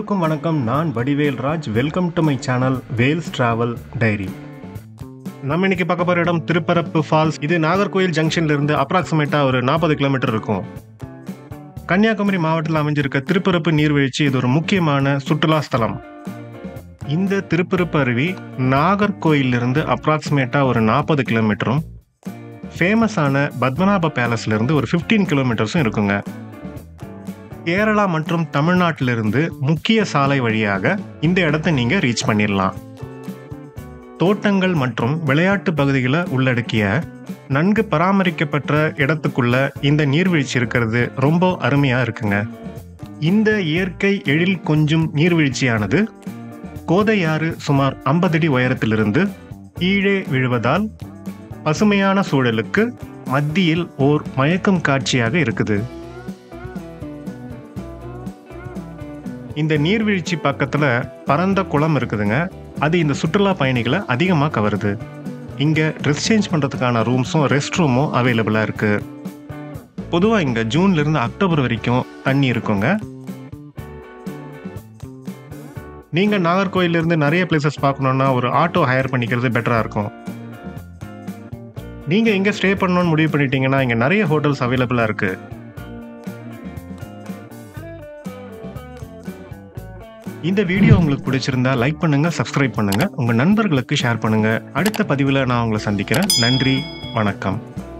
எல்லோருக்கும் வணக்கம் நான் Vadivel Raj welcome to my channel Vels travel diary நம்ம இன்னைக்கு பார்க்க போகிற இடம் திருப்பரப்பு ஃபால்ஸ் இது நாகர்கோயில் ஜங்ஷன்ல இருந்து அப்ராக்சிமேட்டா ஒரு நாற்பது கிலோமீட்டர் இருக்கும் கன்னியாகுமரி மாவட்டத்தில் அமைஞ்சிருக்க திருப்பரப்பு நீர்வீழ்ச்சி இது ஒரு முக்கியமான சுற்றுலா ஸ்தலம் இந்த திருப்பரப்பு அருவி நாகர்கோயிலிருந்து அப்ராக்சிமேட்டா ஒரு நாற்பது கிலோமீட்டரும் ஃபேமஸான பத்மநாப பேலஸ்ல இருந்து ஒரு 15 கிலோமீட்டர்ஸும் இருக்குங்க கேரளா மற்றும் தமிழ்நாட்டிலிருந்து முக்கிய சாலை வழியாக இந்த இடத்த நீங்க ரீச் பண்ணிடலாம் தோட்டங்கள் மற்றும் விளையாட்டு பகுதிகளை உள்ளடக்கிய நன்கு பராமரிக்கப்பட்ட இடத்துக்குள்ள இந்த நீர்வீழ்ச்சி இருக்கிறது ரொம்ப அருமையா இருக்குங்க இந்த இயற்கை எழில் கொஞ்சும் நீர்வீழ்ச்சியானது கோதையாறு சுமார் 50 அடி உயரத்திலிருந்து கீழே விழுவதால் பசுமையான சூழலுக்கு மத்தியில் ஓர் மயக்கும் காட்சியாக இருக்குது இந்த நீர்வீழ்ச்சி பக்கத்துல பரந்த குளம் இருக்குதுங்க அது இந்த சுற்றுலா பயணிகளை அதிகமாக கவருது இங்க ட்ரெஸ் சேஞ்ச் பண்றதுக்கான ரூம்ஸும் ரெஸ்ட் ரூமும் அவைலபிளா இருக்கு பொதுவா இங்க ஜூன்ல இருந்து அக்டோபர் வரைக்கும் தண்ணி இருக்குங்க நீங்க நாகர்கோயில்ல இருந்து நிறைய பிளேசஸ் பார்க்கணும்னா ஒரு ஆட்டோ ஹையர் பண்ணிக்கிறது பெட்டரா இருக்கும் நீங்க எங்க ஸ்டே பண்ணணும்னு முடிவு பண்ணிட்டீங்கன்னா இங்க நிறைய ஹோட்டல்ஸ் அவைலபிளா இருக்கு இந்த வீடியோ உங்களுக்கு பிடிச்சிருந்தா லைக் பண்ணுங்க சப்ஸ்கிரைப் பண்ணுங்க உங்க நண்பர்களுக்கு ஷேர் பண்ணுங்க அடுத்த பதிவில் நான் உங்களை சந்திக்கிறேன் நன்றி வணக்கம்